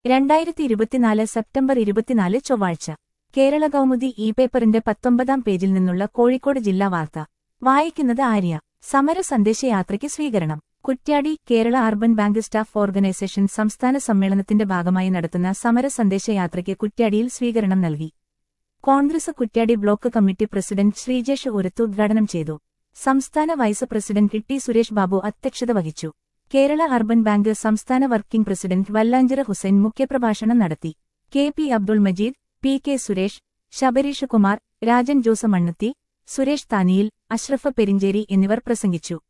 രണ്ടായിരത്തി ഇരുപത്തിനാല് സെപ്റ്റംബർ ഇരുപത്തിനാല് ചൊവ്വാഴ്ച കേരള കൗമുദി ഇ പേപ്പറിന്റെ പത്തൊമ്പതാം പേജിൽ നിന്നുള്ള കോഴിക്കോട് ജില്ലാ വാർത്ത വായിക്കുന്നത് ആര്യ സമര സന്ദേശയാത്രയ്ക്ക് സ്വീകരണം Kuttiady Kerala urban bank staff organisation സംസ്ഥാന സമ്മേളനത്തിന്റെ ഭാഗമായി നടത്തുന്ന സമര സന്ദേശയാത്രയ്ക്ക് കുറ്റ്യാടിയിൽ സ്വീകരണം നൽകി Congress Kuttiady block committee president Sreejesh Urath ഉദ്ഘാടനം ചെയ്തു സംസ്ഥാന vice president T Suresh Babu അധ്യക്ഷത വഹിച്ചു കേരള അർബൻ ബാങ്ക് സംസ്ഥാന വർക്കിംഗ് പ്രസിഡന്റ് വല്ലാഞ്ചിറ ഹുസൈൻ മുഖ്യപ്രഭാഷണം നടത്തി K P Abdul Majeed P K Suresh Sabareesh Kumar Rajan Jose Mannathi Suresh Thaniyil Ashraf Perincheri എന്നിവർ പ്രസംഗിച്ചു